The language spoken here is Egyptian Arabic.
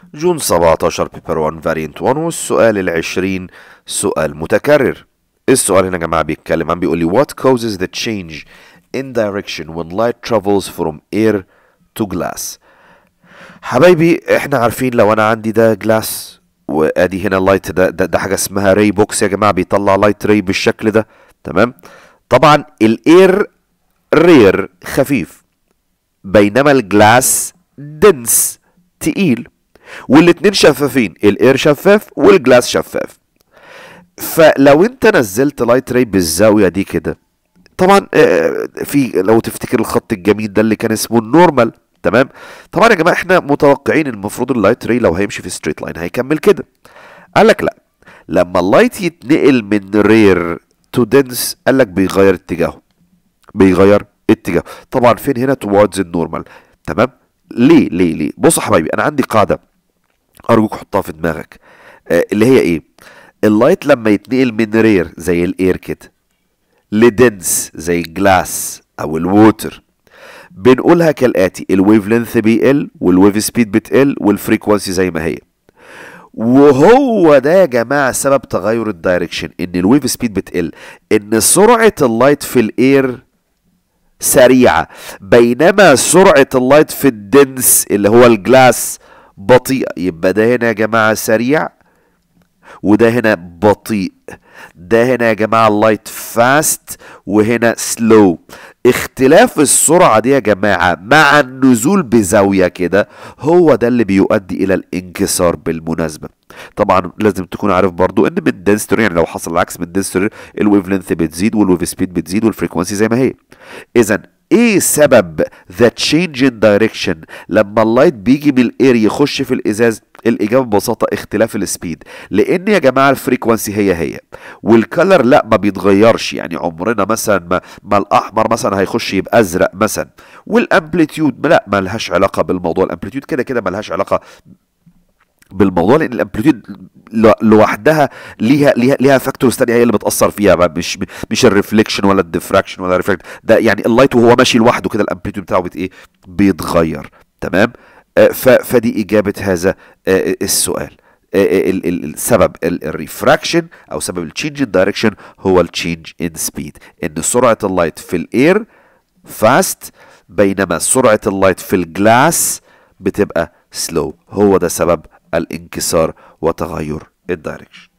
جون 17 بيبر 1 فارينت 1 والسؤال العشرين سؤال متكرر السؤال هنا يا جماعة بيتكلم عن بيقول لي what causes the change in direction when light travels from air to glass حبايبي احنا عارفين لو انا عندي ده جلاس وادي هنا اللايت ده, ده ده حاجه اسمها راي بوكس يا جماعه بيطلع لايت راي بالشكل ده تمام طبعا الاير رير خفيف بينما الجلاس دنس تقيل والاتنين شفافين الاير شفاف والجلاس شفاف فلو انت نزلت لايت راي بالزاويه دي كده طبعا آه، في لو تفتكر الخط الجميل ده اللي كان اسمه النورمال تمام طبعا يا جماعه احنا متوقعين المفروض اللايت راي لو هيمشي في ستريت لاين هيكمل كده قال لك لا لما اللايت يتنقل من رير تو دنس قال لك بيغير اتجاهه بيغير اتجاهه طبعا فين هنا towards النورمال تمام ليه ليه ليه بص يا حبايبي انا عندي قاعده ارجوك حطها في دماغك آه اللي هي ايه اللايت لما يتنقل من رير زي الاير كده لدنس زي الجلاس او الووتر بنقولها كالاتي الويف لينث بيقل والويف سبيد بتقل والفريكوانسي زي ما هي وهو ده يا جماعه سبب تغير الدايركشن ان الويف سبيد بتقل ان سرعه اللايت في الاير سريعه بينما سرعه اللايت في الدنس اللي هو الجلاس بطيئه يبقى ده هنا يا جماعه سريع وده هنا بطيء ده هنا يا جماعة اللايت فاست وهنا سلو اختلاف السرعة دي يا جماعة مع النزول بزاوية كده هو ده اللي بيؤدي إلى الانكسار بالمناسبة طبعا لازم تكون عارف برضو ان من دنستر يعني لو حصل العكس من دنستر الويف لينث بتزيد والويف سبيد بتزيد والفريكونسي زي ما هي اذا ايه سبب ذا تشينج ان دايركشن لما اللايت بيجي من الاير يخش في الازاز الاجابه ببساطه اختلاف السبيد لان يا جماعه الفريكونسي هي هي والكلر لا ما بيتغيرش يعني عمرنا مثلا ما, ما الاحمر مثلا هيخش يبقى ازرق مثلا والامبليتيود لا ما لهاش علاقه بالموضوع الامبليتيود كده كده ما لهاش علاقه بالموضوع لان الامبليتيود لوحدها ليها ليها ليها فاكتورز ثانيه هي اللي بتاثر فيها بقى مش مش الريفليكشن ولا الديفراكشن ولا الريفلكت ده يعني اللايت وهو ماشي لوحده كده الامبليتيود بتاعه بت ايه بيتغير تمام آه ف فدي اجابه هذا آه السؤال السبب الريفراكشن او سبب التشينج ان دايركشن هو التشينج ان سبيد ان سرعه اللايت في الاير فاست بينما سرعه اللايت في الجلاس بتبقى سلو هو ده سبب الانكسار وتغير الدايركشن